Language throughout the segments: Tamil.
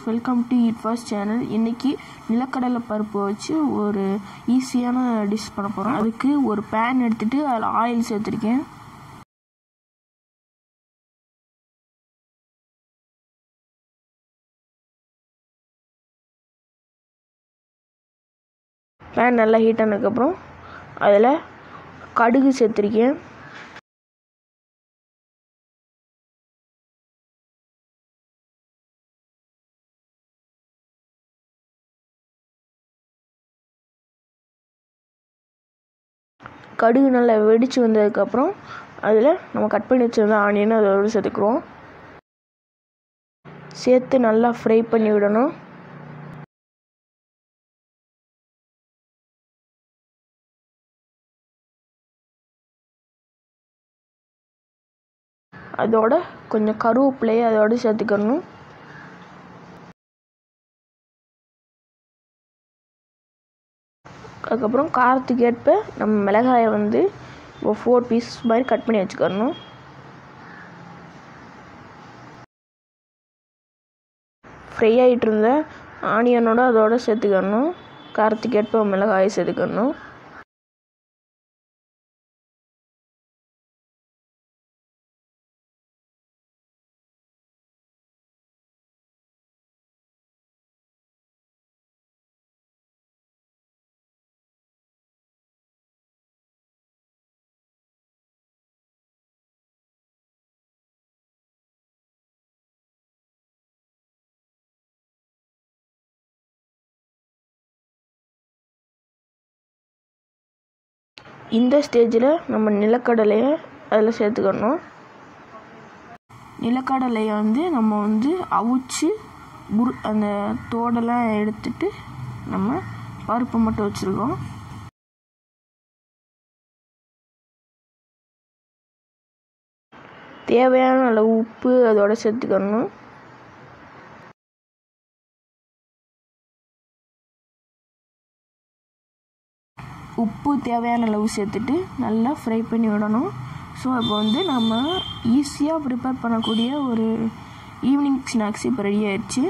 welcome to it first channel இன்னைக்கு நிலக்கடலை பருப்பு வச்சு ஒரு ஈஸியான டிஷ் பண்ண போகிறோம் அதுக்கு ஒரு பேன் எடுத்துட்டு அதில் ஆயில் சேர்த்துருக்கேன் பேன் நல்லா ஹீட் ஆனதுக்கப்புறம் அதில் கடுகு சேர்த்துருக்கேன் கடுகு நல்லா வெடித்து வந்ததுக்கப்புறம் அதில் நம்ம கட் பண்ணி வச்சிருந்த ஆனியன் அதோடு சேர்த்துக்குறோம் சேர்த்து நல்லா ஃப்ரை பண்ணி விடணும் அதோட கொஞ்சம் கருவேப்பிலையை அதோடு சேர்த்துக்கணும் அதுக்கப்புறம் காரத்துக்கு ஏற்ப நம்ம மிளகாயை வந்து ஒரு ஃபோர் பீஸ் மாதிரி கட் பண்ணி வச்சுக்கணும் ஃப்ரை ஆகிட்டு இருந்த ஆனியனோட அதோட சேர்த்துக்கணும் காரத்துக்கு ஏற்ப மிளகாயை சேர்த்துக்கணும் இந்த ஸ்டேஜில் நம்ம நிலக்கடலையை அதில் சேர்த்துக்கணும் நிலக்கடலையை வந்து நம்ம வந்து அவிச்சு குரு அந்த தோடெல்லாம் எடுத்துட்டு நம்ம பருப்பு மட்டும் வச்சுருக்கோம் தேவையான அளவு உப்பு அதோட சேர்த்துக்கணும் உப்பு தேவையான அளவு சேர்த்துட்டு நல்லா ஃப்ரை பண்ணி விடணும் ஸோ இப்போ வந்து நம்ம ஈஸியாக ப்ரிப்பேர் பண்ணக்கூடிய ஒரு ஈவினிங் ஸ்நாக்ஸ் இப்போ ரெடி ஆயிடுச்சு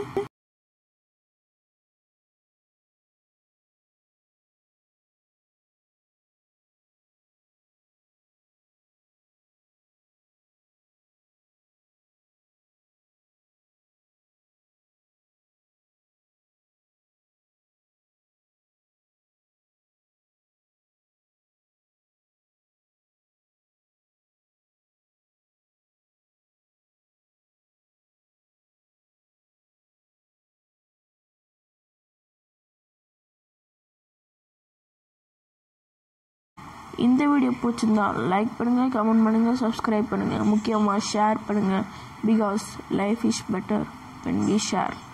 இந்த வீடியோ பிடிச்சிருந்தா லைக் பண்ணுங்கள் கமெண்ட் பண்ணுங்கள் சப்ஸ்கிரைப் பண்ணுங்கள் முக்கியமாக ஷேர் பண்ணுங்கள் because life is better when we share